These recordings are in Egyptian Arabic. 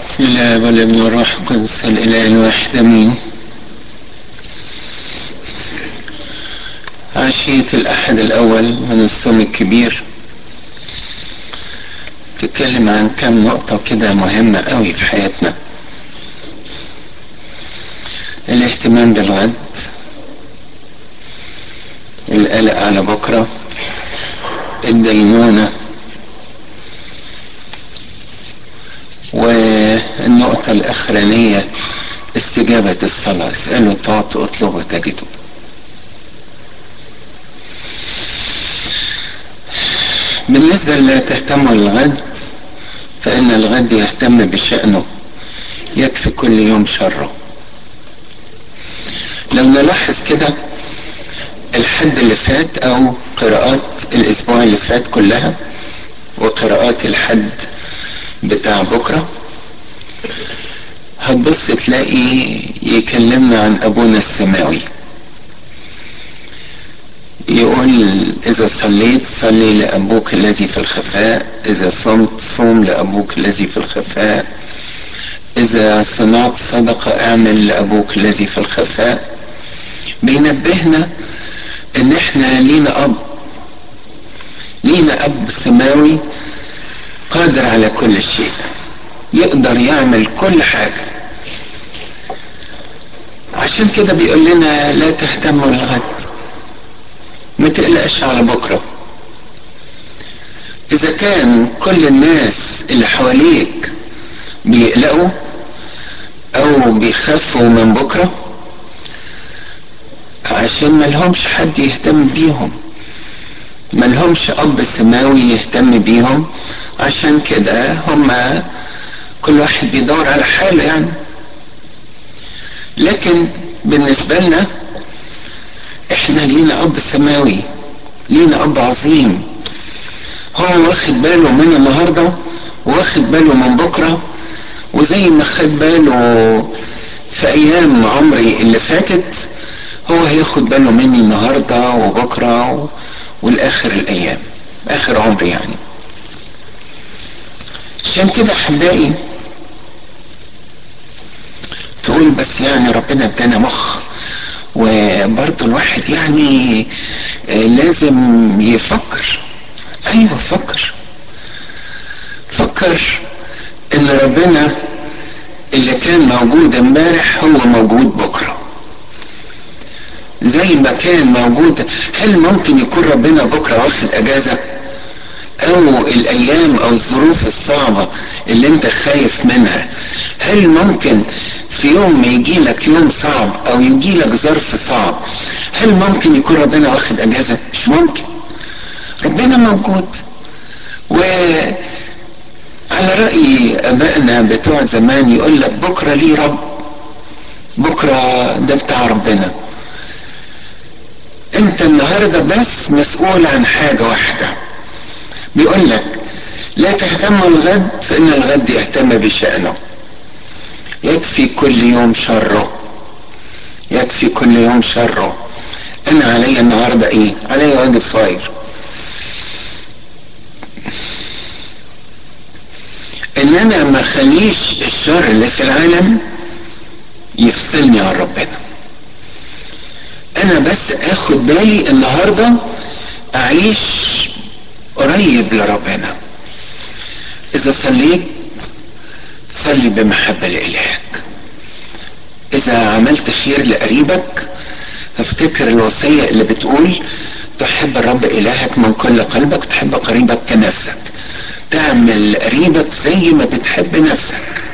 بسم الله والابن والروح القدس الاله الواحد امين عشية الأحد الأول من الصوم الكبير تتكلم عن كم نقطة كده مهمة قوي في حياتنا الاهتمام بالغد القلق على بكرة الدينونة والنقطة الأخرانية استجابة الصلاة اسألوا تعطوا اطلبوا تجدوا بالنسبة لا تهتموا للغد فإن الغد يهتم بشأنه يكفي كل يوم شره لو نلاحظ كده الحد اللي فات أو قراءات الأسبوع اللي فات كلها وقراءات الحد بتاع بكرة هتبص تلاقي يكلمنا عن أبونا السماوي يقول إذا صليت صلي لأبوك الذي في الخفاء إذا صمت صوم لأبوك الذي في الخفاء إذا صنعت صدقة اعمل لأبوك الذي في الخفاء بينبهنا إن إحنا لينا أب لينا أب سماوي قادر على كل شيء يقدر يعمل كل حاجة عشان كده بيقول لنا لا تهتموا الغد ما تقلقش على بكرة إذا كان كل الناس اللي حواليك بيقلقوا أو بيخافوا من بكرة عشان ملهمش حد يهتم بيهم ملهمش أب سماوي يهتم بيهم عشان كده هما كل واحد بيدور على حاله يعني لكن بالنسبة لنا احنا لينا اب سماوي لينا اب عظيم هو واخد باله من النهاردة واخد باله من بكرة وزي ما خد باله في ايام عمري اللي فاتت هو هياخد باله مني النهاردة وبكرة والاخر الايام اخر عمري يعني عشان كده احبائي تقول بس يعني ربنا ادانا مخ وبرضه الواحد يعني لازم يفكر ايوه فكر فكر ان ربنا اللي كان موجود امبارح هو موجود بكره زي ما كان موجود هل ممكن يكون ربنا بكره واخد اجازه او الايام او الظروف الصعبه اللي انت خايف منها هل ممكن في يوم ما يجي لك يوم صعب او يجي لك ظرف صعب هل ممكن يكون ربنا واخد اجازه مش ممكن ربنا موجود و على رأي ابائنا بتوع زمان يقول لك بكره ليه رب بكره ده بتاع ربنا انت النهارده بس مسؤول عن حاجه واحده بيقول لك لا تهتم الغد فان الغد يهتم بشأنه يكفي كل يوم شره يكفي كل يوم شره انا عليا النهارده ايه عليا واجب صغير ان انا ما اخليش الشر اللي في العالم يفصلني عن ربنا انا بس اخد بالي النهارده اعيش قريب لربنا اذا صليت صلي بمحبة لإلهك إذا عملت خير لقريبك افتكر الوصية اللي بتقول تحب الرب إلهك من كل قلبك وتحب قريبك كنفسك تعمل قريبك زي ما بتحب نفسك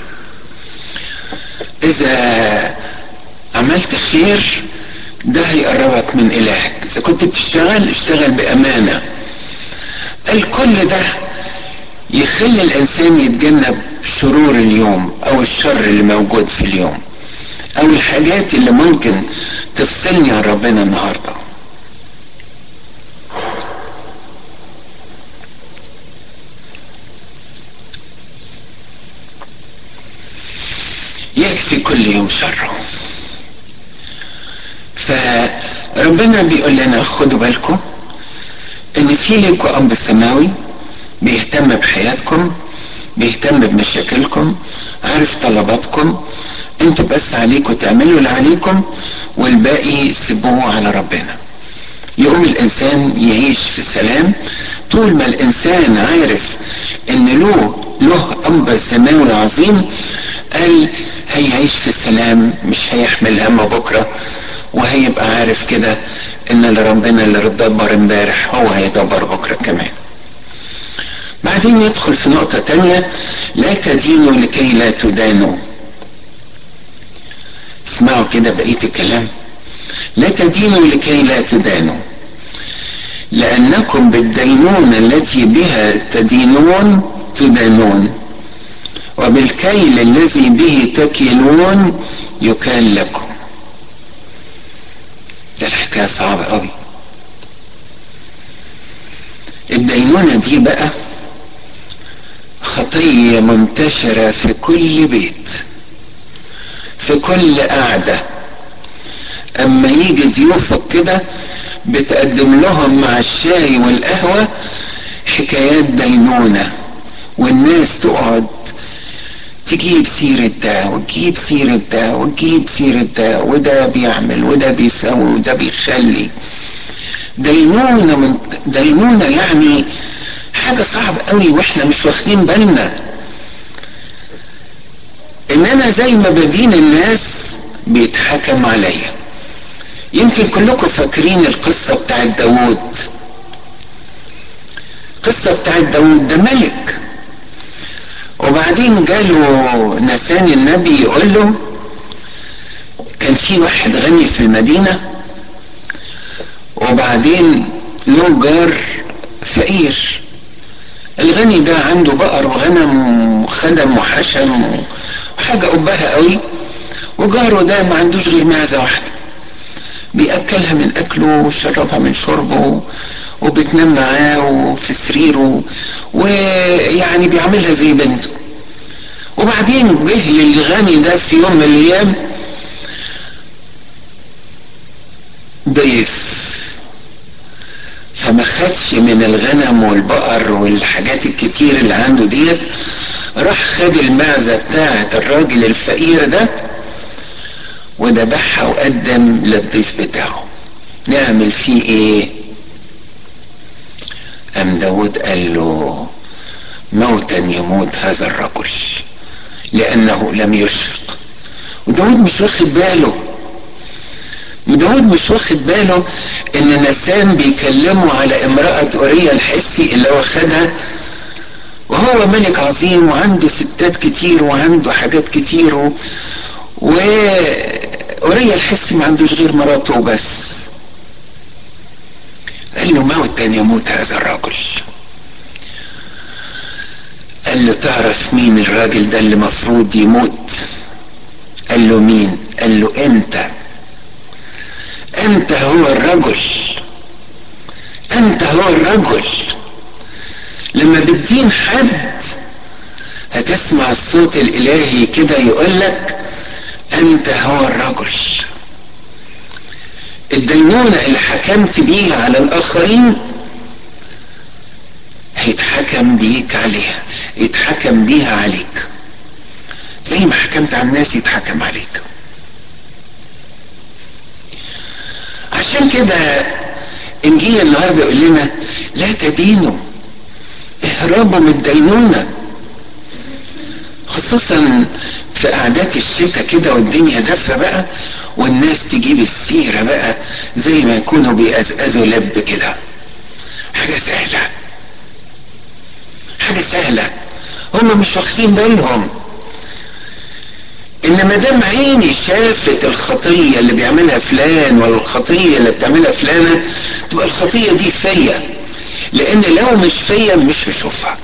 إذا عملت خير ده هيقربك من إلهك إذا كنت بتشتغل اشتغل بأمانة الكل ده يخلي الإنسان يتجنب شرور اليوم او الشر اللي موجود في اليوم او الحاجات اللي ممكن تفصلني عن ربنا النهارده يكفي كل يوم شره فربنا بيقول لنا خدوا بالكم ان في ليكوا اب سماوي بيهتم بحياتكم بيهتم بمشاكلكم عارف طلباتكم انتوا بس عليكم تعملوا اللي عليكم والباقي سيبوه على ربنا يقوم الانسان يعيش في سلام طول ما الانسان عارف ان له له اب سماوي عظيم قال هيعيش في سلام مش هيحمل هم بكره وهيبقى عارف كده ان اللي ربنا اللي دبر امبارح هو هيدبر بكره كمان بعدين يدخل في نقطة تانية لا تدينوا لكي لا تدانوا اسمعوا كده بقية الكلام لا تدينوا لكي لا تدانوا لأنكم بالدينونة التي بها تدينون تدانون وبالكيل الذي به تكلون يكال لكم ده الحكاية صعبة قوي الدينونة دي بقى خطية منتشرة في كل بيت في كل قعدة اما يجي ضيوفك كده بتقدم لهم مع الشاي والقهوة حكايات دينونة والناس تقعد تجيب سيرة ده وتجيب سيرة ده وتجيب سيرة ده وده بيعمل وده بيسوي وده بيخلي دينونة من دينونة يعني حاجة صعبة قوي واحنا مش واخدين بالنا ان انا زي ما بدين الناس بيتحكم عليا يمكن كلكم فاكرين القصة بتاعت داوود القصة بتاعت داوود ده ملك وبعدين جاله نسان النبي يقول له كان في واحد غني في المدينة وبعدين له جار فقير الغني ده عنده بقر وغنم وخدم وحشم وحاجة قبها قوي وجاره ده ما عندوش غير معزة واحدة بيأكلها من أكله ويشربها من شربه وبتنام معاه وفي سريره ويعني بيعملها زي بنته وبعدين جه للغني ده في يوم من الأيام ضيف فما خدش من الغنم والبقر والحاجات الكتير اللي عنده ديت راح خد المعزة بتاعة الراجل الفقير ده وذبحها وقدم للضيف بتاعه نعمل فيه ايه ام داود قال له موتا يموت هذا الرجل لانه لم يشفق وداود مش واخد باله داود مش واخد باله ان نسان بيكلمه على امرأة اوريا الحسي اللي هو خدها وهو ملك عظيم وعنده ستات كتير وعنده حاجات كتير و... وأوريا الحسي ما عندوش غير مراته وبس قال له موتا يموت هذا الرجل قال له تعرف مين الراجل ده اللي مفروض يموت قال له مين قال له انت انت هو الرجل انت هو الرجل لما بتدين حد هتسمع الصوت الالهي كده يقول لك انت هو الرجل الدينونة اللي حكمت بيها على الاخرين هيتحكم بيك عليها يتحكم بيها عليك زي ما حكمت على الناس يتحكم عليك عشان كده انجيل النهارده يقول لنا لا تدينوا اهربوا من الدينونه خصوصا في قعدات الشتاء كده والدنيا دافه بقى والناس تجيب السيره بقى زي ما يكونوا بيقزقزوا لب كده حاجه سهله حاجه سهله هم مش واخدين بالهم ان ما دام عيني شافت الخطيه اللي بيعملها فلان ولا الخطيه اللي بتعملها فلانه تبقى الخطيه دي فيا لان لو مش فيا مش هشوفها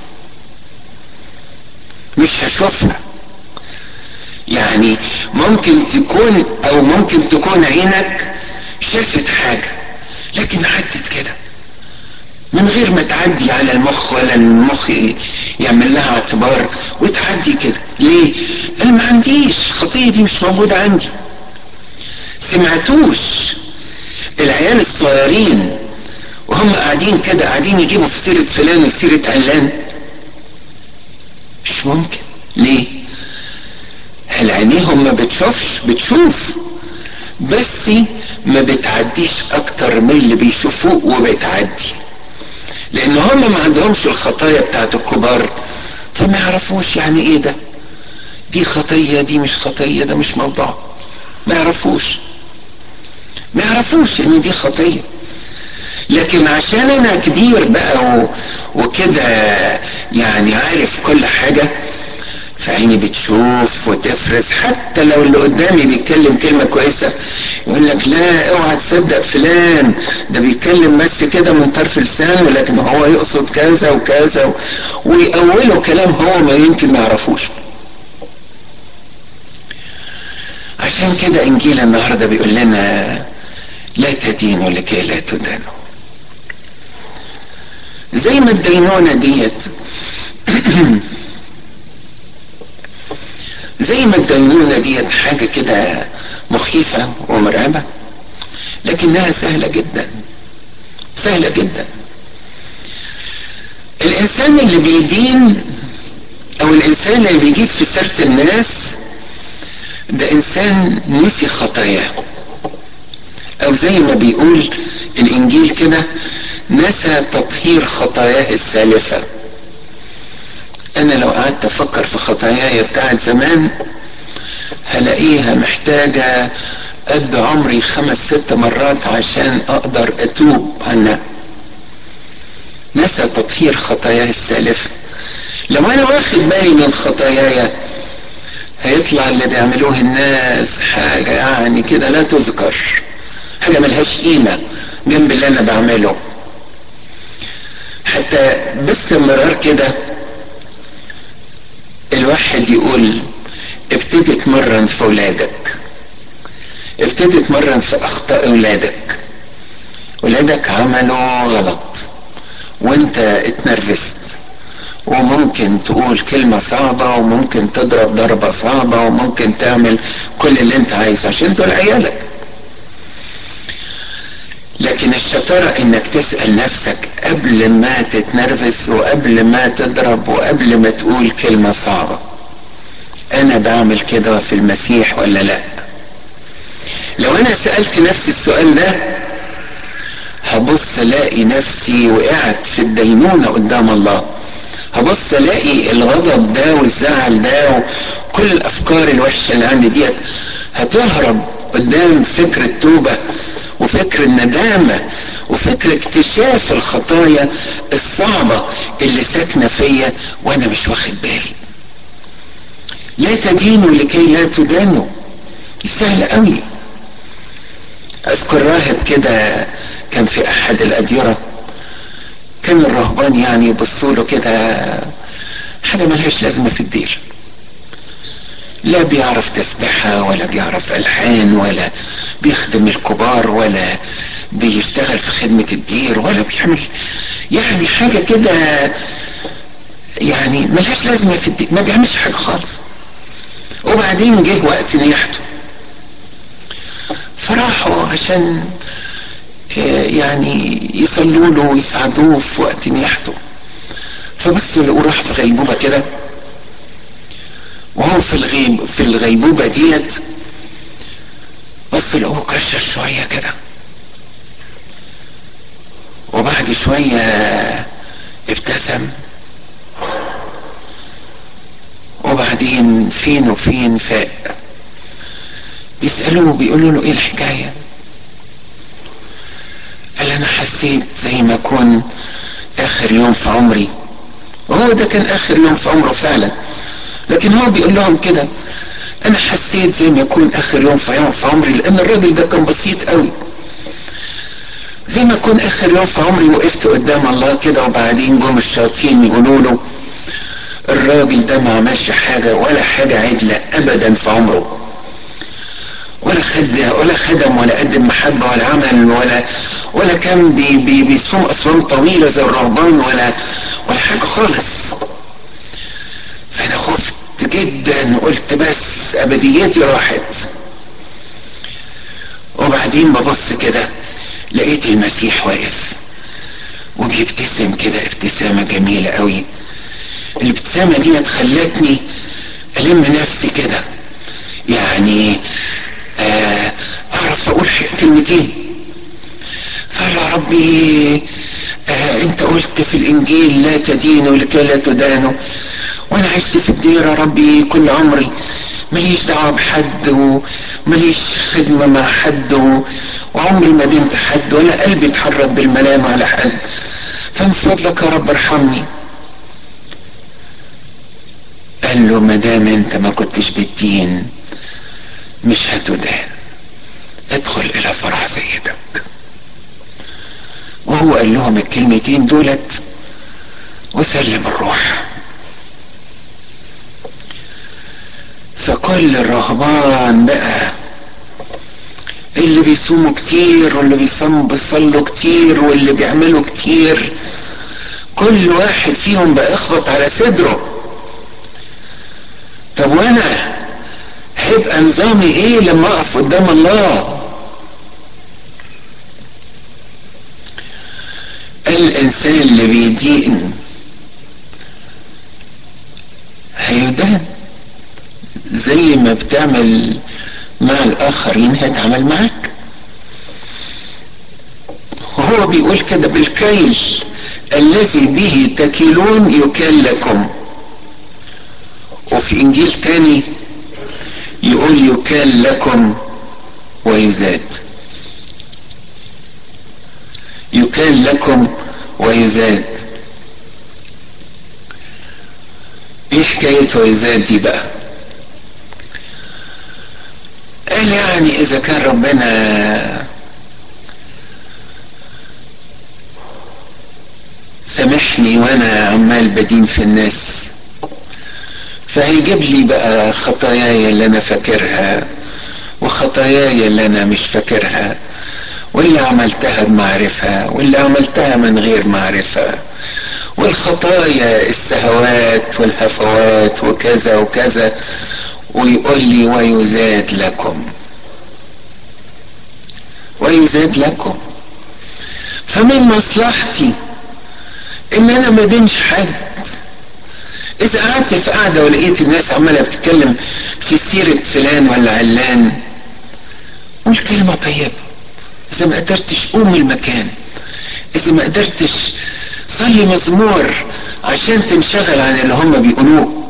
مش هشوفها يعني ممكن تكون او ممكن تكون عينك شافت حاجه لكن عدت كده من غير ما تعدي على المخ ولا المخ يعمل لها اعتبار وتعدي كده ليه انا ما عنديش الخطيه دي مش موجوده عندي سمعتوش العيال الصغيرين وهم قاعدين كده قاعدين يجيبوا في سيره فلان وسيره علان مش مش ممكن ليه هل عينيهم ما بتشوفش بتشوف بس ما بتعديش اكتر من اللي بيشوفوه وبتعدي لان هم ما عندهمش الخطايا بتاعت الكبار فما يعرفوش يعني ايه ده دي خطية دي مش خطية ده مش موضوع ما يعرفوش ما يعرفوش ان دي خطية لكن عشان انا كبير بقى و... وكده يعني عارف كل حاجة فعيني بتشوف وتفرز حتى لو اللي قدامي بيتكلم كلمة كويسة يقول لك لا اوعى تصدق فلان ده بيتكلم بس كده من طرف لسانه لكن هو يقصد كذا وكذا و... ويأوله كلام هو ما يمكن ما يعرفوش عشان كده انجيل النهارده بيقول لنا لا تدينوا لكي لا تدانوا زي ما الدينونة ديت زي ما الدينونة ديت حاجة كده مخيفة ومرعبة لكنها سهلة جدا سهلة جدا الإنسان اللي بيدين أو الإنسان اللي بيجيب في سيرة الناس ده إنسان نسي خطاياه أو زي ما بيقول الإنجيل كده نسى تطهير خطاياه السالفة أنا لو قعدت أفكر في خطاياي بتاعت زمان هلاقيها محتاجة قد عمري خمس ست مرات عشان أقدر أتوب عنها نسى تطهير خطاياه السالفة لو أنا واخد بالي من خطاياي هيطلع اللي بيعملوه الناس حاجة يعني كده لا تذكر حاجة ملهاش قيمة جنب اللي أنا بعمله حتى باستمرار كده الواحد يقول ابتدي تمرن في ولادك ابتدي تمرن في اخطاء ولادك ولادك عملوا غلط وانت اتنرفزت وممكن تقول كلمة صعبة وممكن تضرب ضربة صعبة وممكن تعمل كل اللي انت عايزه عشان دول عيالك لكن الشطارة انك تسأل نفسك قبل ما تتنرفز وقبل ما تضرب وقبل ما تقول كلمة صعبة انا بعمل كده في المسيح ولا لا لو انا سألت نفسي السؤال ده هبص الاقي نفسي وقعت في الدينونة قدام الله هبص الاقي الغضب ده والزعل ده وكل الافكار الوحشة اللي عندي ديت هتهرب قدام فكر التوبة وفكر الندامة وفكر اكتشاف الخطايا الصعبة اللي ساكنة فيا وانا مش واخد بالي لا تدينوا لكي لا تدانوا دي سهلة قوي اذكر راهب كده كان في احد الاديرة كان الرهبان يعني يبصوا له كده حاجة ملهاش لازمة في الدير لا بيعرف تسبحة ولا بيعرف ألحان ولا بيخدم الكبار ولا بيشتغل في خدمة الدير ولا بيعمل يعني حاجة كده يعني ملهاش لازمة في الدير ما بيعملش حاجة خالص وبعدين جه وقت نياحته فراحوا عشان يعني يصلوا له ويساعدوه في وقت نياحته فبصوا لقوه راح في غيبوبة كده وهو في الغيب في الغيبوبة ديت بص لقوه كشش شوية كده وبعد شوية ابتسم وبعدين فين وفين فاق بيسألوه بيقولوا له ايه الحكاية قال انا حسيت زي ما اكون اخر يوم في عمري وهو ده كان اخر يوم في عمره فعلا لكن هو بيقول لهم كده انا حسيت زي ما يكون اخر يوم في يوم في عمري لان الراجل ده كان بسيط قوي زي ما يكون اخر يوم في عمري وقفت قدام الله كده وبعدين جم الشياطين يقولوا له الراجل ده ما عملش حاجة ولا حاجة عدلة ابدا في عمره ولا خد ولا خدم ولا قدم محبة ولا عمل ولا ولا كان بي بي بيصوم أصوام طويلة زي الرهبان ولا ولا حاجة خالص فأنا خفت جدا قلت بس أبديتي راحت وبعدين ببص كده لقيت المسيح واقف وبيبتسم كده ابتسامة جميلة قوي الابتسامة دي خلتني ألم نفسي كده يعني آه أعرف أقول كلمتين فقال يا ربي آه انت قلت في الانجيل لا تدينوا لكي لا تدانوا وانا عشت في الديرة ربي كل عمري ماليش دعوة بحد وماليش خدمة مع حد و... وعمري ما دينت حد ولا قلبي اتحرك بالملام على حد فمن فضلك يا رب ارحمني قال له ما دام انت ما كنتش بالدين مش هتدان ادخل الى فرح سيدك وهو قال لهم الكلمتين دولت وسلم الروح فكل الرهبان بقى اللي بيصوموا كتير واللي بيصلوا كتير واللي بيعملوا كتير كل واحد فيهم بقى يخبط على صدره طب وانا هيبقى نظامي ايه لما اقف قدام الله الانسان اللي بيدين هيدان زي ما بتعمل مع الاخرين هيتعامل معاك وهو بيقول كده بالكيل الذي به تكيلون يكال لكم وفي انجيل تاني يقول يكال لكم ويزاد يكال لكم ويزاد ايه حكاية ويزاد دي بقى قال يعني اذا كان ربنا سامحني وانا عمال بدين في الناس فهيجيب لي بقى خطاياي اللي انا فاكرها وخطاياي اللي انا مش فاكرها واللي عملتها بمعرفة واللي عملتها من غير معرفة والخطايا السهوات والهفوات وكذا وكذا ويقول لي ويزاد لكم ويزاد لكم فمن مصلحتي ان انا ما دينش حد اذا قعدت في قعده ولقيت الناس عماله بتتكلم في سيره فلان ولا علان قول كلمه طيبه اذا ما قدرتش قوم من المكان اذا ما قدرتش صلي مزمور عشان تنشغل عن اللي هم بيقولوه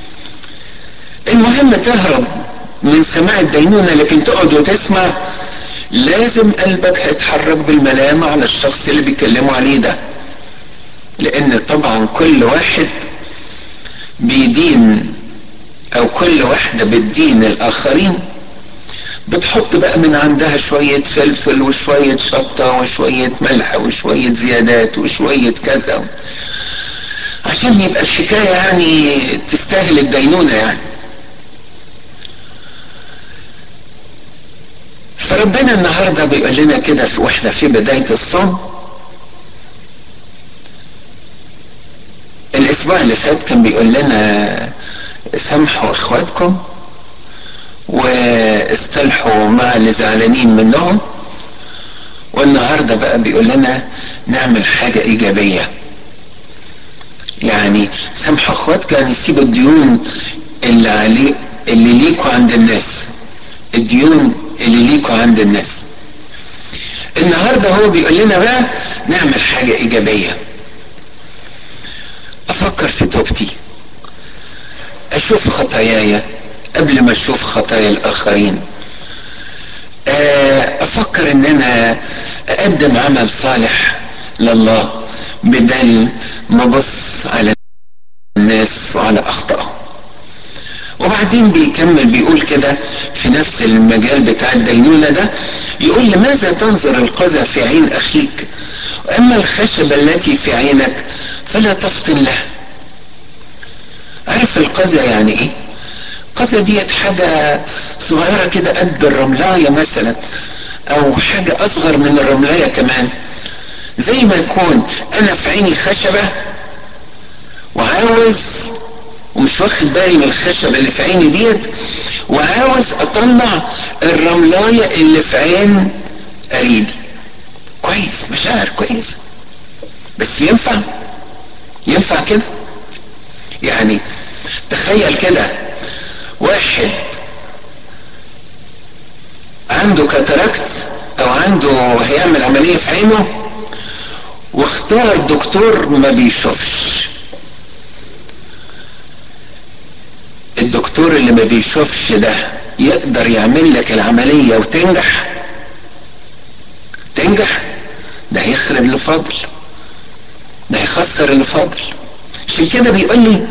المهم تهرب من سماع الدينونة لكن تقعد وتسمع لازم قلبك هيتحرك بالملامة على الشخص اللي بيتكلموا عليه ده لان طبعا كل واحد بيدين او كل واحدة بتدين الاخرين بتحط بقى من عندها شوية فلفل وشوية شطة وشوية ملح وشوية زيادات وشوية كذا عشان يبقى الحكاية يعني تستاهل الدينونة يعني فربنا النهارده بيقول لنا كده في واحنا في بداية الصوم الاسبوع اللي فات كان بيقول لنا سامحوا اخواتكم واصطلحوا مع اللي زعلانين منهم والنهارده بقى بيقول لنا نعمل حاجة ايجابية يعني سامحوا اخواتكم يعني سيبوا الديون اللي عليه اللي ليكوا عند الناس الديون اللي ليكوا عند الناس النهارده هو بيقول لنا بقى نعمل حاجة ايجابية افكر في توبتي اشوف خطاياي قبل ما اشوف خطايا الاخرين افكر ان انا اقدم عمل صالح لله بدل ما ابص على الناس وعلى اخطائهم وبعدين بيكمل بيقول كده في نفس المجال بتاع الدينونة ده يقول لماذا تنظر القذى في عين أخيك وأما الخشبة التي في عينك فلا تفطن لها عارف القذى يعني ايه القذى ديت حاجة صغيرة كده قد الرملاية مثلا او حاجة اصغر من الرملاية كمان زي ما يكون انا في عيني خشبة وعاوز ومش واخد بالي من الخشبة اللي في عيني ديت وعاوز اطلع الرملاية اللي في عين قريبي كويس مشاعر كويسة بس ينفع ينفع كده يعني تخيل كده واحد عنده كاتاراكت او عنده هيعمل عملية في عينه واختار دكتور ما بيشوفش الدكتور اللي ما بيشوفش ده يقدر يعمل لك العملية وتنجح تنجح ده هيخرب اللي فاضل ده هيخسر اللي فاضل عشان كده بيقول لي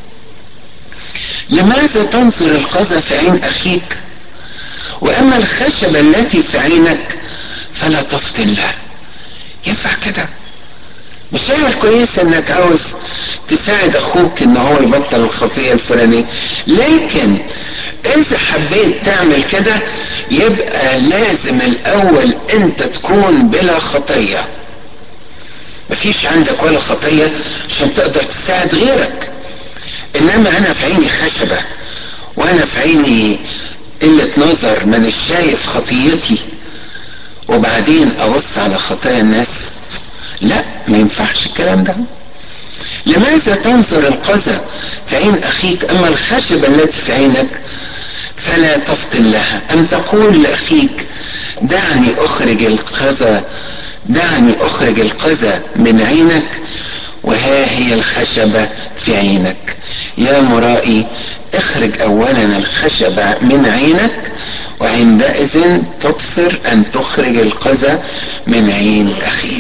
لماذا تنظر القذى في عين اخيك واما الخشبة التي في عينك فلا تفطن له ينفع كده مشاعر كويسة انك عاوز تساعد اخوك ان هو يبطل الخطية الفلانية لكن اذا حبيت تعمل كده يبقى لازم الاول انت تكون بلا خطية مفيش عندك ولا خطية عشان تقدر تساعد غيرك انما انا في عيني خشبة وانا في عيني قلة نظر من شايف خطيتي وبعدين ابص على خطايا الناس لا ما ينفعش الكلام ده لماذا تنظر القذى في عين اخيك اما الخشبة التي في عينك فلا تفطن لها ام تقول لاخيك دعني اخرج القذى دعني اخرج القذى من عينك وها هي الخشبة في عينك يا مرائي اخرج اولا الخشبة من عينك وعندئذ تبصر ان تخرج القذى من عين اخيك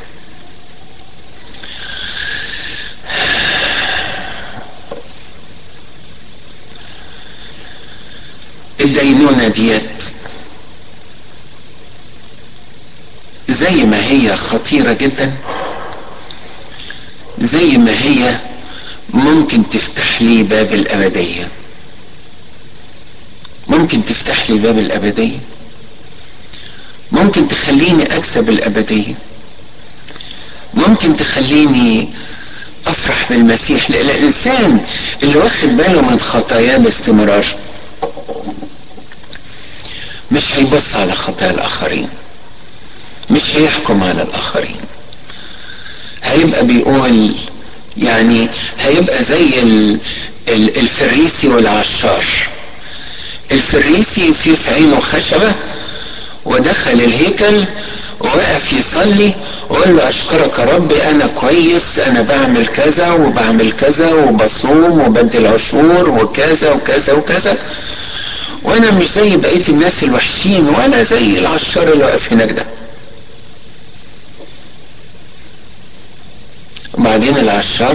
الدينونة ديت زي ما هي خطيرة جدا زي ما هي ممكن تفتح لي باب الأبدية ممكن تفتح لي باب الأبدية ممكن تخليني أكسب الأبدية ممكن تخليني أفرح بالمسيح لأن الإنسان اللي واخد باله من خطاياه باستمرار مش هيبص على خطايا الآخرين مش هيحكم على الآخرين هيبقى بيقول يعني هيبقى زي الفريسي والعشار الفريسي في في عينه خشبة ودخل الهيكل ووقف يصلي وقال له اشكرك يا ربي انا كويس انا بعمل كذا وبعمل كذا وبصوم وبدي العشور وكذا وكذا وكذا وانا مش زي بقيه الناس الوحشين ولا زي العشار اللي واقف هناك ده وبعدين العشار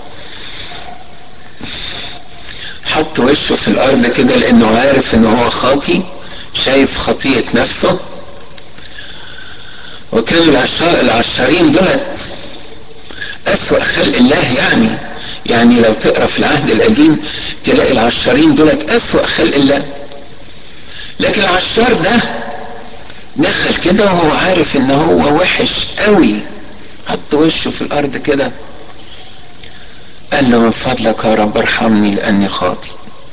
حط وشه في الارض كده لانه عارف ان هو خاطي شايف خطية نفسه وكانوا العشار العشارين دولت اسوأ خلق الله يعني يعني لو تقرا في العهد القديم تلاقي العشارين دولت اسوأ خلق الله لكن العشار ده دخل كده وهو عارف ان هو وحش قوي حط وشه في الارض كده قال له من فضلك يا رب ارحمني لاني خاطي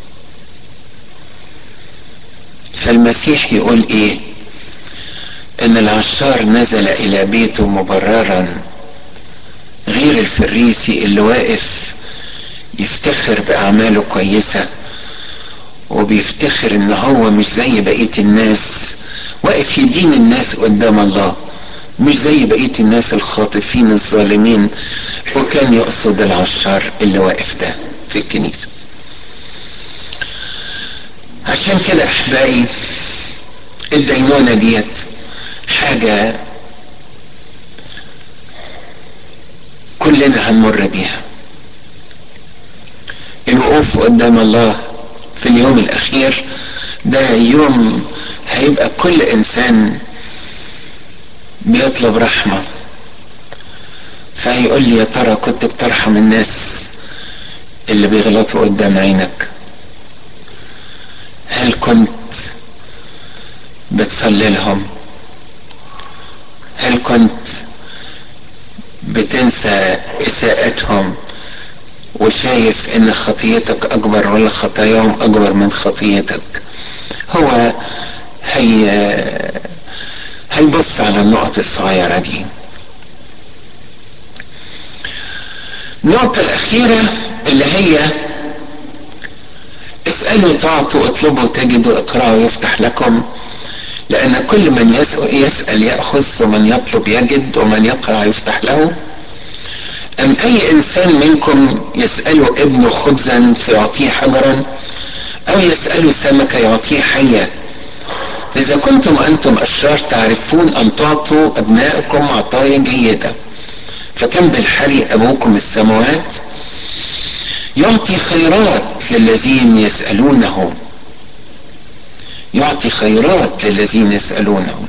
فالمسيح يقول ايه ان العشار نزل الى بيته مبررا غير الفريسي اللي واقف يفتخر باعماله كويسه وبيفتخر ان هو مش زي بقيه الناس واقف يدين الناس قدام الله مش زي بقية الناس الخاطفين الظالمين وكان يقصد العشار اللي واقف ده في الكنيسة عشان كده احبائي الدينونة ديت حاجة كلنا هنمر بيها الوقوف قدام الله في اليوم الاخير ده يوم هيبقى كل انسان بيطلب رحمة فهيقول لي يا ترى كنت بترحم الناس اللي بيغلطوا قدام عينك هل كنت بتصلي لهم هل كنت بتنسى اساءتهم وشايف ان خطيتك اكبر ولا خطاياهم اكبر من خطيتك هو هي هيبص على النقط الصغيرة دي النقطة الأخيرة اللي هي اسألوا تعطوا اطلبوا تجدوا اقرأوا يفتح لكم لأن كل من يسأل يأخذ ومن يطلب يجد ومن يقرأ يفتح له أم أي إنسان منكم يسأل ابنه خبزا فيعطيه حجرا أو يسأل سمكة يعطيه حية إذا كنتم أنتم أشرار تعرفون أن تعطوا أبنائكم عطايا جيدة فكم بالحري أبوكم السماوات يعطي خيرات للذين يسألونه يعطي خيرات للذين يسألونه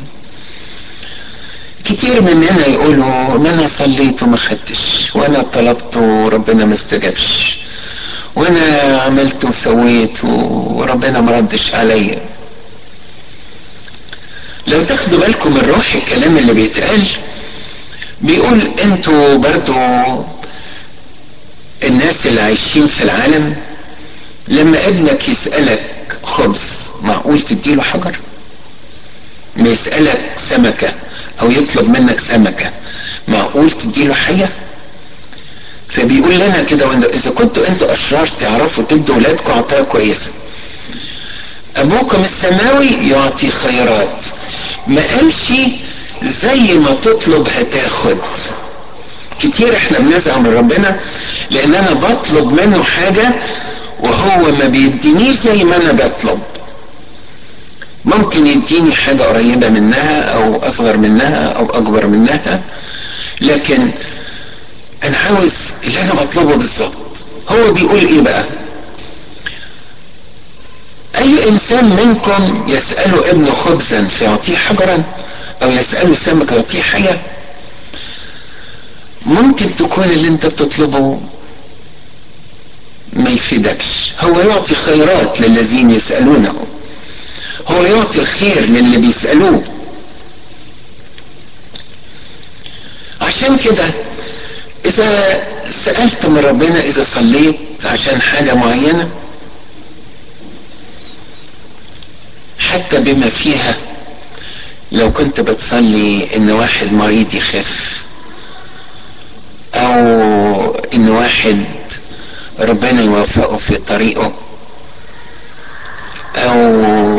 كتير مننا يقولوا ما انا صليت وما خدتش وانا طلبت وربنا ما استجابش وانا عملت وسويت وربنا ما ردش عليا لو تاخدوا بالكم من روح الكلام اللي بيتقال بيقول انتوا برضو الناس اللي عايشين في العالم لما ابنك يسألك خبز معقول تديله حجر ما يسألك سمكة او يطلب منك سمكة معقول تديله حية فبيقول لنا كده اذا كنتوا انتوا اشرار تعرفوا تدوا ولادكم عطايا كويسة ابوكم السماوي يعطي خيرات ما قالش زي ما تطلب هتاخد كتير احنا بنزعل من ربنا لان انا بطلب منه حاجة وهو ما بيدينيش زي ما انا بطلب ممكن يديني حاجة قريبة منها او اصغر منها او اكبر منها لكن انا عاوز اللي انا بطلبه بالظبط هو بيقول ايه بقى اي انسان منكم يسأل ابنه خبزا فيعطيه حجرا او يسأله سمكة يعطيه حية ممكن تكون اللي انت بتطلبه ما يفيدكش هو يعطي خيرات للذين يسألونه هو يعطي الخير للي بيسألوه عشان كده إذا سألت من ربنا إذا صليت عشان حاجة معينة حتى بما فيها لو كنت بتصلي إن واحد مريض يخف أو إن واحد ربنا يوفقه في طريقه او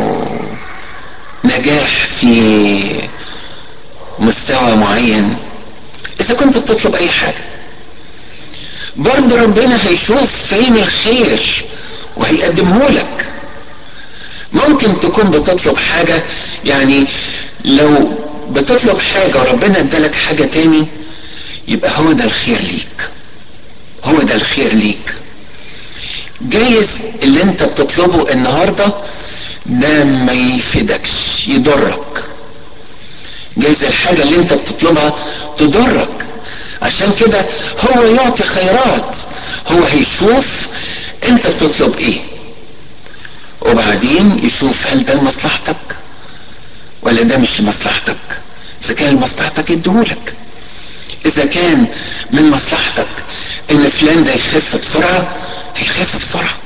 نجاح في مستوى معين اذا كنت بتطلب اي حاجة برضه ربنا هيشوف فين الخير وهيقدمه لك ممكن تكون بتطلب حاجة يعني لو بتطلب حاجة وربنا ادالك حاجة تاني يبقى هو ده الخير ليك هو ده الخير ليك جايز اللي انت بتطلبه النهاردة ده ما يفيدكش يضرك جايز الحاجة اللي انت بتطلبها تضرك عشان كده هو يعطي خيرات هو هيشوف انت بتطلب ايه وبعدين يشوف هل ده لمصلحتك ولا ده مش لمصلحتك اذا كان لمصلحتك يديهولك اذا كان من مصلحتك ان فلان ده يخف بسرعه هيخف بسرعة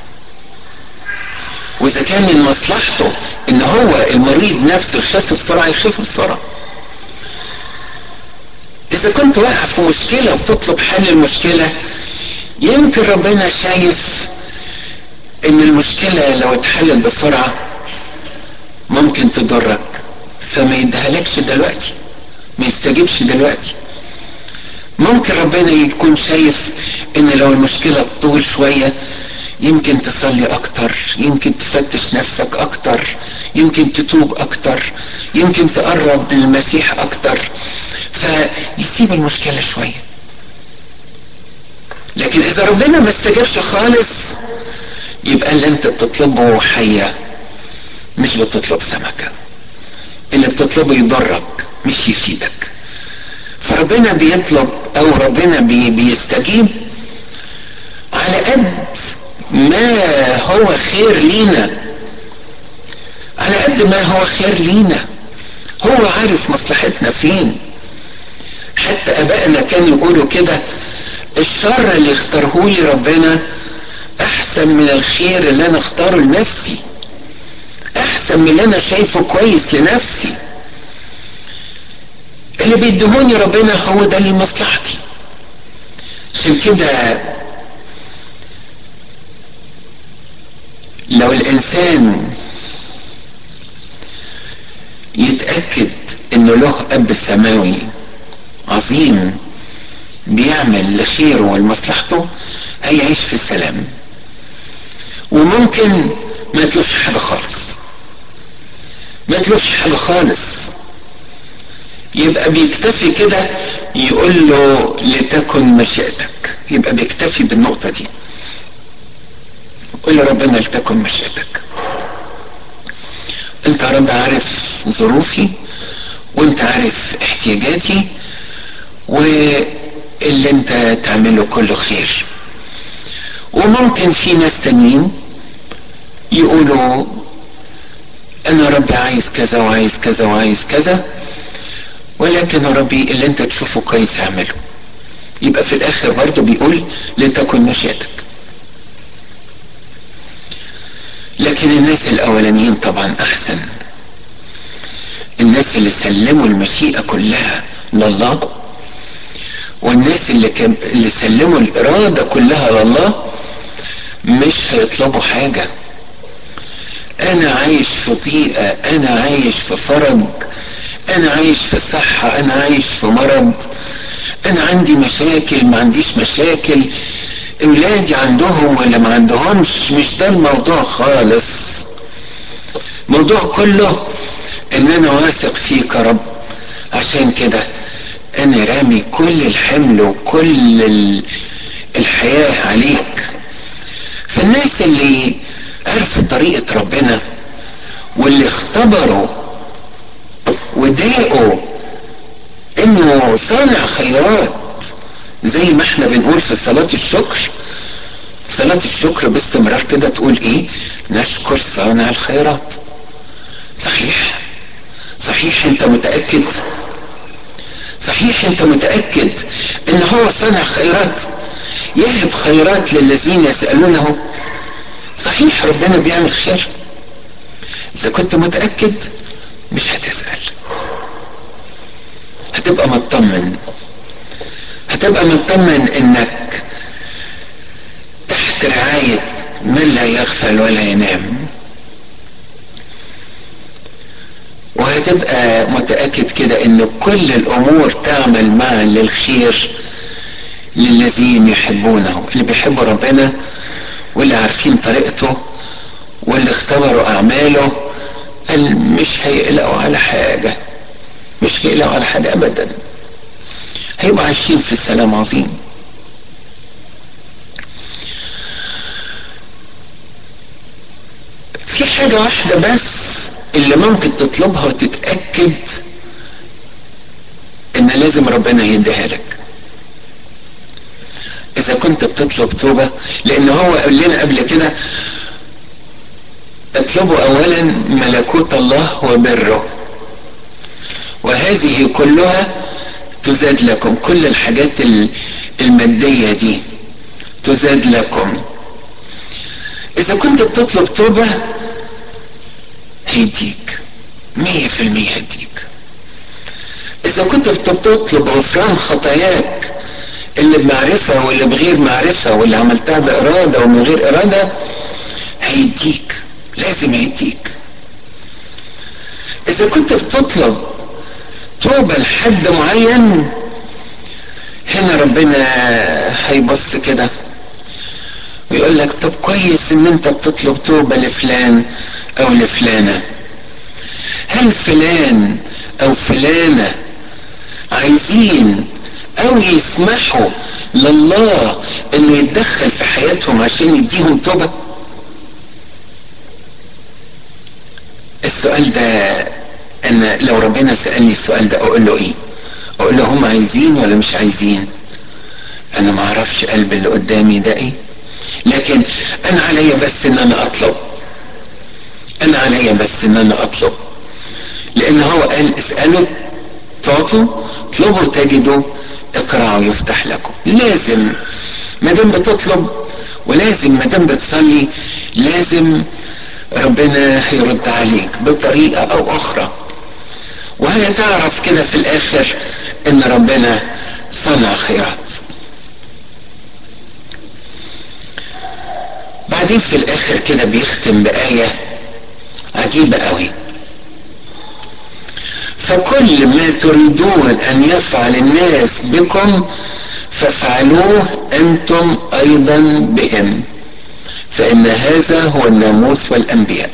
واذا كان من مصلحته ان هو المريض نفسه يخف بسرعة يخف بسرعة اذا كنت واقع في مشكلة وتطلب حل المشكلة يمكن ربنا شايف ان المشكلة لو اتحلت بسرعة ممكن تضرك فما يدهلكش دلوقتي ما يستجيبش دلوقتي ممكن ربنا يكون شايف ان لو المشكلة تطول شوية يمكن تصلي اكتر يمكن تفتش نفسك اكتر يمكن تتوب اكتر يمكن تقرب للمسيح اكتر فيسيب المشكلة شوية لكن اذا ربنا ما استجابش خالص يبقى اللي انت بتطلبه حية مش بتطلب سمكة اللي بتطلبه يضرك مش يفيدك فربنا بيطلب او ربنا بي بيستجيب على قد ما هو خير لينا على قد ما هو خير لينا هو عارف مصلحتنا فين حتى ابائنا كانوا يقولوا كده الشر اللي اختاره لي ربنا احسن من الخير اللي انا اختاره لنفسي احسن من اللي انا شايفه كويس لنفسي اللي بيدهوني ربنا هو ده لمصلحتي عشان كده لو الانسان يتاكد انه له اب سماوي عظيم بيعمل لخيره ولمصلحته هيعيش في سلام وممكن ما يطلبش حاجه خالص ما يطلبش حاجه خالص يبقى بيكتفي كده يقول له لتكن مشيئتك يبقى بيكتفي بالنقطه دي قول لربنا لتكن مشيئتك انت يا رب عارف ظروفي وانت عارف احتياجاتي واللي انت تعمله كله خير وممكن في ناس تانيين يقولوا انا ربي عايز كذا وعايز كذا وعايز كذا ولكن يا ربي اللي انت تشوفه كويس اعمله يبقى في الاخر برضه بيقول لتكن مشيئتك لكن الناس الاولانيين طبعا احسن الناس اللي سلموا المشيئة كلها لله والناس اللي, كم اللي سلموا الإرادة كلها لله مش هيطلبوا حاجة أنا عايش في ضيقة أنا عايش في فرج أنا عايش في صحة أنا عايش في مرض أنا عندي مشاكل ما عنديش مشاكل أولادي عندهم ولا ما عندهمش مش ده الموضوع خالص الموضوع كله ان انا واثق فيك يا رب عشان كده انا رامي كل الحمل وكل الحياة عليك فالناس اللي عرفوا طريقة ربنا واللي اختبروا وداقوا انه صانع خيرات زي ما احنا بنقول في صلاة الشكر صلاة الشكر باستمرار كده تقول ايه نشكر صانع الخيرات صحيح صحيح انت متأكد صحيح انت متأكد ان هو صنع خيرات يهب خيرات للذين يسألونه صحيح ربنا بيعمل خير اذا كنت متأكد مش هتسأل هتبقى مطمن هتبقى مطمن انك تحت رعاية من لا يغفل ولا ينام وهتبقى متأكد كده ان كل الامور تعمل معا للخير للذين يحبونه اللي بيحبوا ربنا واللي عارفين طريقته واللي اختبروا اعماله قال مش هيقلقوا على حاجة مش هيقلقوا على حاجة ابدا هيبقوا عايشين في سلام عظيم في حاجة واحدة بس اللي ممكن تطلبها وتتأكد ان لازم ربنا يديها لك اذا كنت بتطلب توبة لان هو قال لنا قبل كده اطلبوا اولا ملكوت الله وبره وهذه كلها تزاد لكم كل الحاجات المادية دي تزاد لكم اذا كنت بتطلب توبة هيديك مية في المية هيديك اذا كنت بتطلب غفران خطاياك اللي بمعرفة واللي بغير معرفة واللي عملتها بإرادة ومن غير إرادة هيديك لازم هيديك إذا كنت بتطلب توبة لحد معين هنا ربنا هيبص كده ويقول لك طب كويس ان انت بتطلب توبة لفلان او لفلانة هل فلان او فلانة عايزين او يسمحوا لله انه يتدخل في حياتهم عشان يديهم توبة السؤال ده انا لو ربنا سألني السؤال ده اقول له ايه اقول له هم عايزين ولا مش عايزين انا ما اعرفش قلب اللي قدامي ده ايه لكن انا عليا بس ان انا اطلب انا عليا بس ان انا اطلب لان هو قال اسألوا تعطوا اطلبوا تجدوا اقرعوا يفتح لكم لازم ما دام بتطلب ولازم ما دام بتصلي لازم ربنا هيرد عليك بطريقة او اخرى وهتعرف كده في الاخر ان ربنا صنع خيرات وبعدين في الاخر كده بيختم بآية عجيبة قوي فكل ما تريدون ان يفعل الناس بكم فافعلوه انتم ايضا بهم فان هذا هو الناموس والانبياء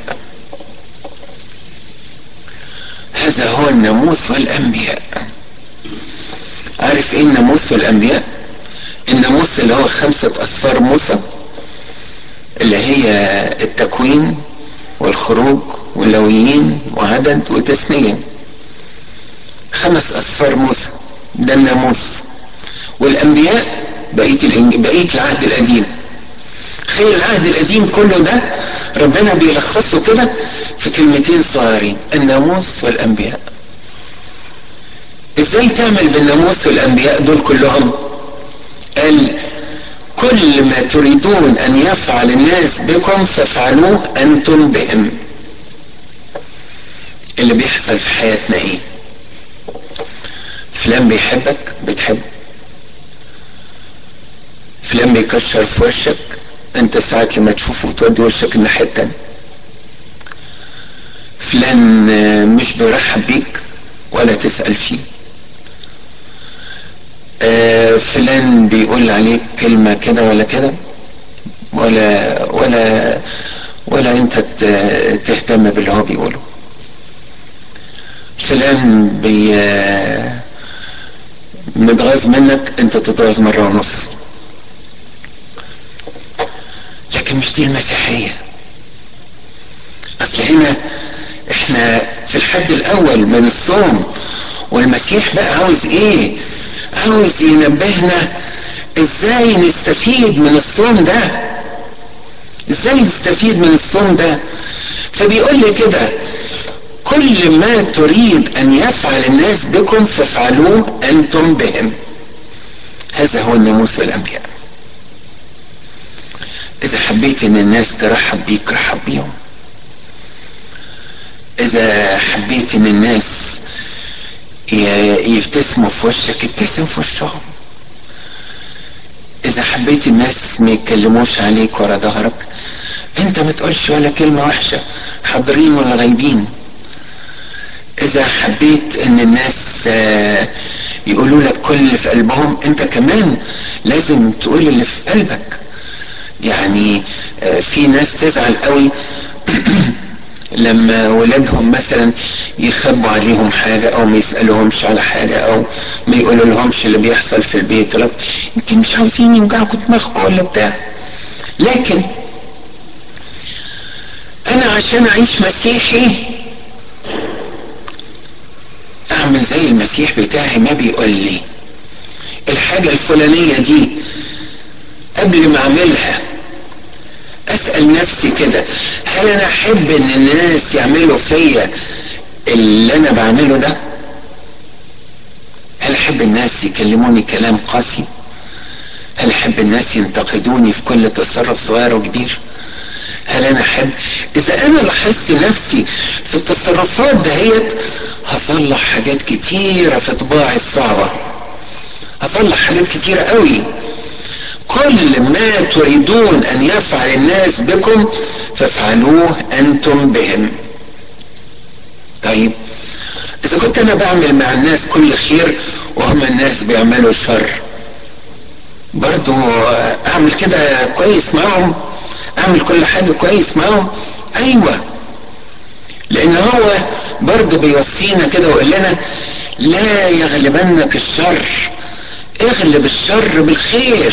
هذا هو الناموس والانبياء عارف ايه الناموس والانبياء الناموس اللي هو خمسة اسفار موسى اللي هي التكوين والخروج واللويين وعدد وتثنية خمس اسفار موسى ده الناموس والانبياء بقيه الإنج... بقيه العهد القديم خير العهد القديم كله ده ربنا بيلخصه كده في كلمتين صغيرين الناموس والانبياء ازاي تعمل بالناموس والانبياء دول كلهم قال كل ما تريدون ان يفعل الناس بكم فافعلوه انتم بهم اللي بيحصل في حياتنا ايه فلان بيحبك بتحبه فلان بيكشر في وشك انت ساعات لما تشوفه تودي وشك الناحية التانية فلان مش بيرحب بيك ولا تسأل فيه آه فلان بيقول عليك كلمة كده ولا كده ولا ولا ولا انت تهتم باللي هو بيقوله فلان بي متغاظ منك انت تتغاظ مرة ونص لكن مش دي المسيحية اصل هنا احنا في الحد الاول من الصوم والمسيح بقى عاوز ايه عاوز ينبهنا ازاي نستفيد من الصوم ده ازاي نستفيد من الصوم ده فبيقول لي كده كل ما تريد ان يفعل الناس بكم فافعلوه انتم بهم هذا هو الناموس والانبياء اذا حبيت ان الناس ترحب بيك رحب بيهم اذا حبيت ان الناس يبتسموا في وشك ابتسم في وشهم اذا حبيت الناس ما يتكلموش عليك ورا ظهرك انت ما تقولش ولا كلمة وحشة حاضرين ولا غايبين اذا حبيت ان الناس يقولوا لك كل اللي في قلبهم انت كمان لازم تقول اللي في قلبك يعني في ناس تزعل قوي لما ولادهم مثلا يخبوا عليهم حاجة او ما يسألوهمش على حاجة او ما يقولوا لهمش اللي بيحصل في البيت يمكن مش عاوزين يوجعكم دماغكم ولا بتاع لكن انا عشان اعيش مسيحي اعمل زي المسيح بتاعي ما بيقول لي الحاجة الفلانية دي قبل ما اعملها اسأل نفسي كده هل انا احب ان الناس يعملوا فيا اللي انا بعمله ده هل احب الناس يكلموني كلام قاسي هل احب الناس ينتقدوني في كل تصرف صغير وكبير هل انا احب اذا انا لاحظت نفسي في التصرفات دهيت هصلح حاجات كتيرة في طباعي الصعبة هصلح حاجات كتيرة قوي كل ما تريدون ان يفعل الناس بكم فافعلوه انتم بهم طيب اذا كنت انا بعمل مع الناس كل خير وهم الناس بيعملوا شر برضو اعمل كده كويس معهم اعمل كل حاجة كويس معهم ايوه لان هو برضو بيوصينا كده ويقول لنا لا يغلبنك الشر اغلب الشر بالخير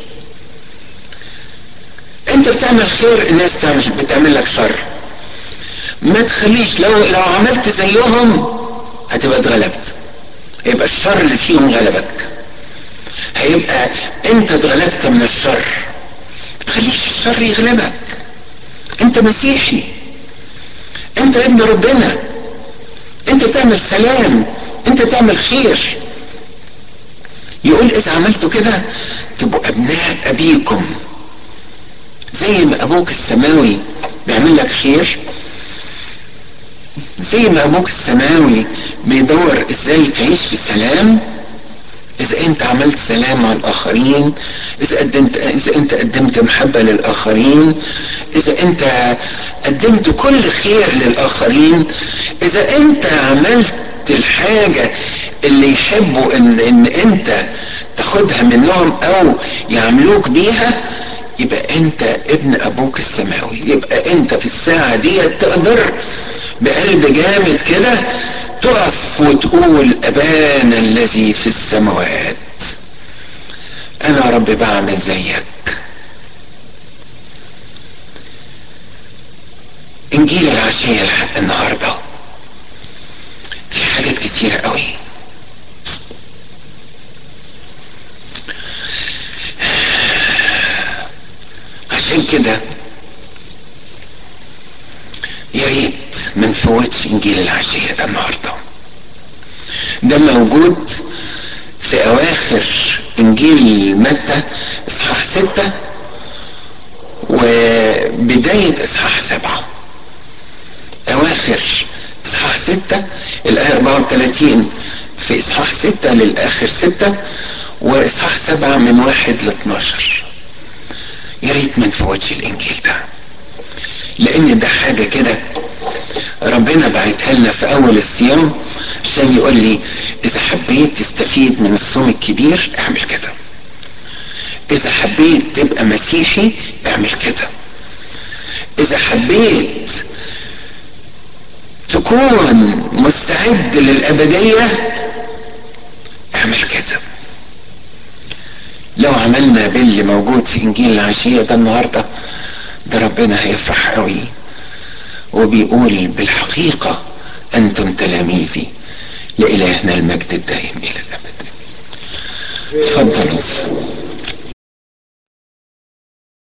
انت بتعمل خير الناس تعمل بتعمل لك شر ما تخليش لو لو عملت زيهم هتبقى اتغلبت هيبقى الشر اللي فيهم غلبك هيبقى انت اتغلبت من الشر ما تخليش الشر يغلبك انت مسيحي انت ابن ربنا انت تعمل سلام انت تعمل خير يقول اذا عملتوا كده تبقوا ابناء ابيكم زي ما ابوك السماوي بيعمل لك خير زي ما ابوك السماوي بيدور ازاي تعيش في سلام اذا انت عملت سلام مع الاخرين اذا قدمت اذا انت قدمت محبه للاخرين اذا انت قدمت كل خير للاخرين اذا انت عملت الحاجه اللي يحبوا ان ان انت تاخدها منهم او يعملوك بيها يبقى انت ابن ابوك السماوي يبقى انت في الساعه دي تقدر بقلب جامد كده تقف وتقول ابانا الذي في السماوات انا يا رب بعمل زيك انجيل العشيه لحق النهارده في حاجات كتيره قوي عشان كده يا ريت ما نفوتش انجيل العشيه ده النهارده ده موجود في اواخر انجيل متى اصحاح ستة وبداية اصحاح سبعة اواخر اصحاح ستة الايه 34 في اصحاح ستة للاخر ستة واصحاح سبعة من واحد ل 12 يا ريت ما نفوتش الانجيل ده لان ده حاجه كده ربنا بعتها لنا في اول الصيام عشان يقول لي اذا حبيت تستفيد من الصوم الكبير اعمل كده اذا حبيت تبقى مسيحي اعمل كده اذا حبيت تكون مستعد للابديه اعمل كده لو عملنا باللي موجود في انجيل العشيه ده النهارده ده ربنا هيفرح قوي وبيقول بالحقيقه انتم تلاميذي لالهنا المجد الدائم الى الابد اتفضل